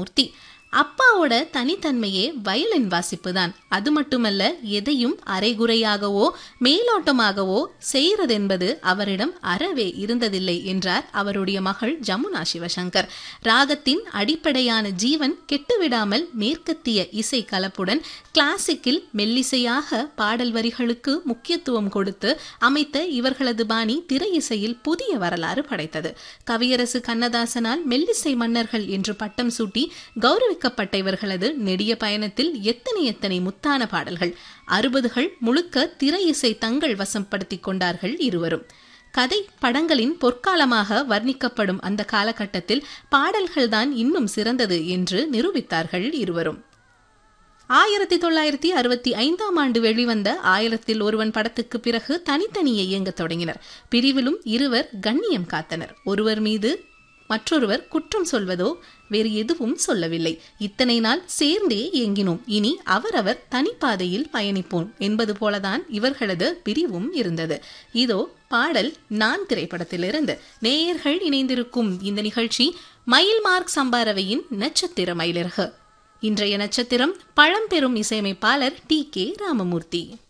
ராமமூர்த்தி அப்பாவோட தனித்தன்மையே வயலின் வாசிப்பு தான் அது மட்டுமல்ல எதையும் அரைகுறையாகவோ மேலோட்டமாகவோ செய்யறதென்பது அவரிடம் அறவே இருந்ததில்லை என்றார் அவருடைய மகள் ஜமுனா சிவசங்கர் ராகத்தின் அடிப்படையான ஜீவன் கெட்டுவிடாமல் மேற்கத்திய இசை கலப்புடன் கிளாசிக்கில் மெல்லிசையாக பாடல் வரிகளுக்கு முக்கியத்துவம் கொடுத்து அமைத்த இவர்களது பாணி திரை இசையில் புதிய வரலாறு படைத்தது கவியரசு கண்ணதாசனால் மெல்லிசை மன்னர்கள் என்று பட்டம் சூட்டி கௌரவிக்க கௌரவிக்கப்பட்ட இவர்களது நெடிய பயணத்தில் எத்தனை எத்தனை முத்தான பாடல்கள் அறுபதுகள் முழுக்க திரை இசை தங்கள் வசப்படுத்திக் கொண்டார்கள் இருவரும் கதை படங்களின் பொற்காலமாக வர்ணிக்கப்படும் அந்த காலகட்டத்தில் பாடல்கள்தான் இன்னும் சிறந்தது என்று நிரூபித்தார்கள் இருவரும் ஆயிரத்தி தொள்ளாயிரத்தி அறுபத்தி ஐந்தாம் ஆண்டு வெளிவந்த ஆயிரத்தில் ஒருவன் படத்துக்கு பிறகு தனித்தனியே இயங்கத் தொடங்கினர் பிரிவிலும் இருவர் கண்ணியம் காத்தனர் ஒருவர் மீது மற்றொருவர் குற்றம் சொல்வதோ வேறு எதுவும் சொல்லவில்லை இத்தனை நாள் சேர்ந்தே இயங்கினோம் இனி அவரவர் தனிப்பாதையில் பயணிப்போம் என்பது போலதான் இவர்களது பிரிவும் இருந்தது இதோ பாடல் நான் திரைப்படத்திலிருந்து நேயர்கள் இணைந்திருக்கும் இந்த நிகழ்ச்சி மயில் மார்க் சம்பாரவையின் நட்சத்திர மயிலிறகு இன்றைய நட்சத்திரம் பழம்பெரும் இசையமைப்பாளர் டி கே ராமமூர்த்தி